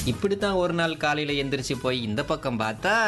இப்படித்தான் ஒரு நாள் காலையில எந்திரிச்சு போய் இந்த பக்கம் பார்த்தா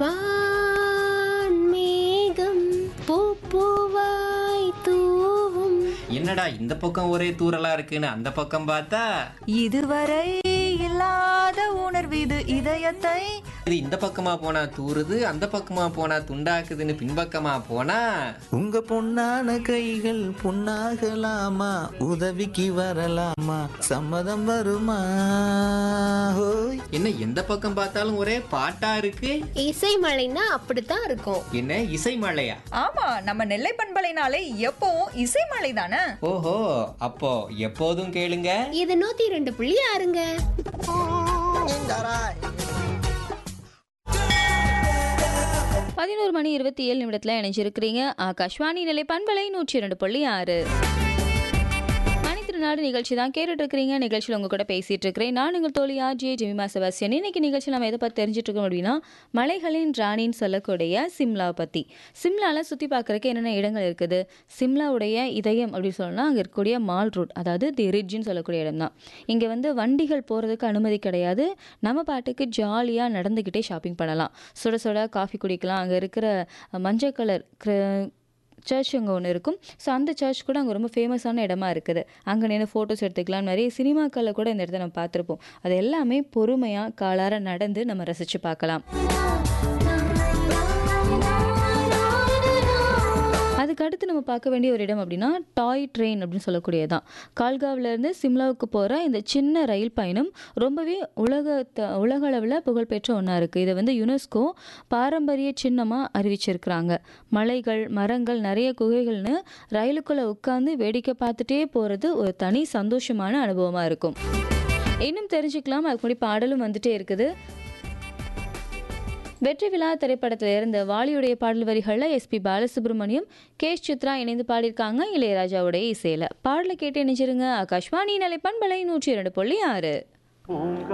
வான்மேகம் பூப்பூவாய் தூவும் என்னடா இந்த பக்கம் ஒரே தூறலா இருக்குன்னு அந்த பக்கம் பார்த்தா இதுவரை இல்லாத உணர்வு இது இதயத்தை இது இந்த பக்கமா போனா தூறுது அந்த பக்கமா போனா துண்டாக்குதுன்னு பின்பக்கமா போனா உங்க பொன்னான கைகள் பொன்னாகலாமா உதவிக்கு வரலாமா சம்மதம் வருமா ஹோய் என்ன எந்த பக்கம் பார்த்தாலும் ஒரே பாட்டா இருக்கு இசை மழைன்னா அப்படித்தான் இருக்கும் என்ன இசை மழையா ஆமா நம்ம நெல்லை பண்பலைனாலே எப்பவும் இசைமலை தானே ஓஹோ அப்போ எப்போதும் கேளுங்க இது நூத்தி ரெண்டு புள்ளி ஆறுங்க பதினோரு மணி இருபத்தி ஏழு நிமிடத்தில் இணைஞ்சிருக்கிறீங்க ஆகாஷ்வாணி நிலை பண்பலை நூற்றி இரண்டு புள்ளி ஆறு மணித்திருநாடு நிகழ்ச்சி தான் கேட்டுட்டு இருக்கிறீங்க நிகழ்ச்சியில் உங்க கூட பேசிட்டு இருக்கிறேன் நான் உங்கள் தோழி ஆர்ஜே ஜெமிமா செபாஸ்டியன் இன்னைக்கு நிகழ்ச்சி நம்ம எதை பற்றி தெரிஞ்சுட்டு இருக்கோம் அப்படின்னா மலைகளின் ராணின்னு சொல்லக்கூடிய சிம்லா பற்றி சிம்லாவில் சுற்றி பார்க்குறக்கு என்னென்ன இடங்கள் இருக்குது சிம்லாவுடைய இதயம் அப்படின்னு சொல்லணும்னா அங்கே இருக்கக்கூடிய மால் ரூட் அதாவது தி ரிட்ஜ்னு சொல்லக்கூடிய இடம் தான் இங்கே வந்து வண்டிகள் போகிறதுக்கு அனுமதி கிடையாது நம்ம பாட்டுக்கு ஜாலியாக நடந்துக்கிட்டே ஷாப்பிங் பண்ணலாம் சுட சுட காஃபி குடிக்கலாம் அங்கே இருக்கிற மஞ்சள் கலர் சர்ச் அங்கே ஒன்று இருக்கும் ஸோ அந்த சர்ச் கூட அங்கே ரொம்ப ஃபேமஸான இடமா இருக்குது அங்கே நின்று ஃபோட்டோஸ் எடுத்துக்கலாம் நிறைய சினிமாக்களில் கூட இந்த இடத்த நம்ம பார்த்துருப்போம் அது எல்லாமே பொறுமையாக காலார நடந்து நம்ம ரசித்து பார்க்கலாம் அதுக்கு அடுத்து நம்ம பார்க்க வேண்டிய ஒரு இடம் அப்படின்னா டாய் ட்ரெயின் அப்படின்னு சொல்லக்கூடியதான் கால்காவிலேருந்து சிம்லாவுக்கு போகிற இந்த சின்ன ரயில் பயணம் ரொம்பவே உலக உலக அளவில் புகழ்பெற்ற ஒன்றா இருக்குது இதை வந்து யுனெஸ்கோ பாரம்பரிய சின்னமாக அறிவிச்சிருக்கிறாங்க மலைகள் மரங்கள் நிறைய குகைகள்னு ரயிலுக்குள்ளே உட்காந்து வேடிக்கை பார்த்துட்டே போகிறது ஒரு தனி சந்தோஷமான அனுபவமாக இருக்கும் இன்னும் தெரிஞ்சுக்கலாம் அதுக்கு முன்னாடி பாடலும் வந்துட்டே இருக்குது வெற்றி விழா திரைப்படத்தில் இருந்த வாலியுடைய பாடல் வரிகளில் எஸ்பி பாலசுப்ரமணியம் கேஷ் சித்ரா இணைந்து பாடியிருக்காங்க இளையராஜாவுடைய இசையில் பாடலை கேட்டு இணைஞ்சிருங்க ஆகாஷ்வாணி நிலை பண்பலை நூற்றி இரண்டு புள்ளி ஆறு